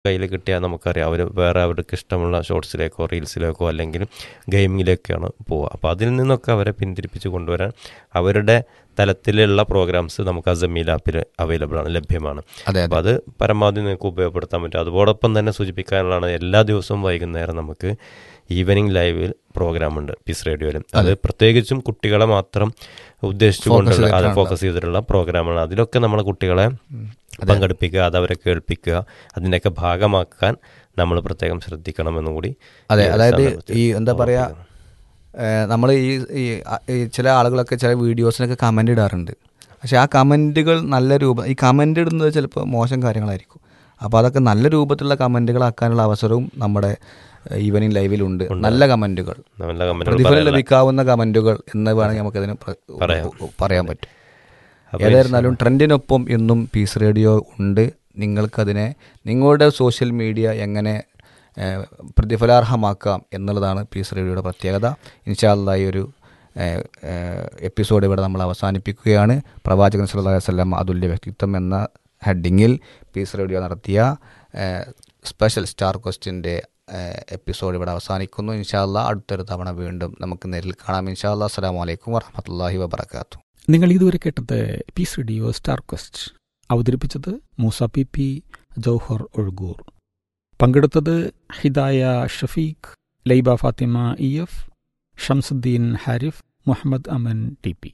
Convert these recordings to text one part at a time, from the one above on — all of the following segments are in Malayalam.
കയ്യിൽ കിട്ടിയാൽ നമുക്കറിയാം അവർ വേറെ അവർക്ക് ഇഷ്ടമുള്ള ഷോർട്സിലേക്കോ റീൽസിലേക്കോ അല്ലെങ്കിൽ ഗെയിമിങ്ങിലേക്കാണ് പോവുക അപ്പോൾ അതിൽ നിന്നൊക്കെ അവരെ പിന്തിരിപ്പിച്ച് കൊണ്ടുവരാൻ അവരുടെ തലത്തിലുള്ള പ്രോഗ്രാംസ് നമുക്ക് അസമീൽ ആപ്പിൽ അവൈലബിൾ ആണ് ലഭ്യമാണ് അതെ അപ്പോൾ അതെ അത് പരമാവധി നിങ്ങൾക്ക് ഉപയോഗപ്പെടുത്താൻ പറ്റും അതോടൊപ്പം തന്നെ സൂചിപ്പിക്കാനുള്ളതാണ് എല്ലാ ദിവസവും വൈകുന്നേരം നമുക്ക് ഈവനിങ് ലൈവിൽ പ്രോഗ്രാം ഉണ്ട് പീസ് റേഡിയോയിലും അത് പ്രത്യേകിച്ചും കുട്ടികളെ മാത്രം ഉദ്ദേശിച്ചുകൊണ്ടുള്ള അത് ചെയ്തിട്ടാണ് ഫോക്കസ് ചെയ്തിട്ടുള്ള പ്രോഗ്രാമാണ് അതിലൊക്കെ നമ്മളെ കുട്ടികളെ പങ്കെടുപ്പിക്കുക അത് അവരെ കേൾപ്പിക്കുക അതിൻ്റെയൊക്കെ ഭാഗമാക്കാൻ നമ്മൾ പ്രത്യേകം ശ്രദ്ധിക്കണമെന്നും കൂടി അതെ ഈ ഒരു അതായത് സന്ദർഭത്തിൽ ഈ എന്താ പറയാ ഓർമ്മിപ്പിക്കുന്നു. നമ്മൾ ഈ ഈ അ- ഈ ചില ആളുകളൊക്കെ ചില വീഡിയോസിനൊക്കെ കമൻ്റ് ഇടാറുണ്ട് പക്ഷെ ആ കമൻറ്റുകൾ നല്ല രൂപം ഈ കമൻ്റ് ഇടുന്നത് ചിലപ്പോൾ മോശം കാര്യങ്ങളായിരിക്കും അപ്പോൾ അതൊക്കെ നല്ല രൂപത്തിലുള്ള കമൻറ്റുകളാക്കാനുള്ള അവസരവും നമ്മുടെ ഈവനിങ് ലൈവിലുണ്ട് നല്ല കമൻറ്റുകൾ നല്ല കമന്റുകൾ പ്രതിഫലം പറയാനുള്ള ലഭിക്കാവുന്ന കമൻറ്റുകൾ എന്ന് വേണമെങ്കിൽ നമുക്കതിന് പ്ര- പറയാം. പറയാൻ പറ്റും അപ്പോൾ ഏതായിരുന്നാലും ട്രെൻഡിനൊപ്പം എന്നും പീസ് റേഡിയോ ഉണ്ട് നിങ്ങൾക്കതിനെ നിങ്ങളുടെ സോഷ്യൽ മീഡിയ എങ്ങനെ ഏഹ്, പ്രതിഫലാർഹമാക്കാം എന്നുള്ളതാണ് പീസ് റേഡിയോയുടെ പ്രത്യേകത ഇൻഷാല്ല ഈ ഒരു ഏഹ്, ഏഹ്, എപ്പിസോഡ് ഇവിടെ നമ്മൾ അവസാനിപ്പിക്കുകയാണ് പ്രവാചകൻ സല്ലല്ലാഹു അലൈഹി വസല്ലം അതുല്യ വ്യക്തിത്വം എന്ന ഹെഡിങ്ങിൽ പീസ് റേഡിയോ നടത്തിയ ഏഹ്, സ്പെഷ്യൽ സ്റ്റാർ ക്വസ്റ്റിൻ്റെ എപ്പിസോഡ് ഇവിടെ അവസാനിക്കുന്നു ഇൻഷാല്ല അടുത്തൊരു തവണ വീണ്ടും നമുക്ക് നേരിൽ കാണാം ഇൻഷാല്ല അസ്സാം വലൈക്കും വറഹമത്തല്ലാഹി വബർക്കാത്തു നിങ്ങൾ ഇതുവരെ കേട്ടത് പീസ് റേഡിയോ സ്റ്റാർ ക്വസ്റ്റ് അവതരിപ്പിച്ചത് മൂസ പി പി ജൗഹർ ഒഴുകൂർ പങ്കെടുത്തത് Hidaya Shafeeq Laiba Fathima E F Shamsuddin Harif Muhammad Aman T P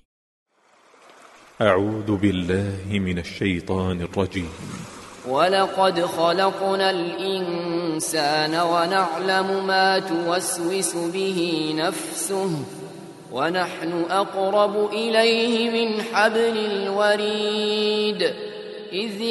أعوذ بالله من الشيطان الرجيم ولقد خلقنا الإنسان ونعلم ما توسوس به نفسه ونحن أقرب إليه من حبل الوريد إذ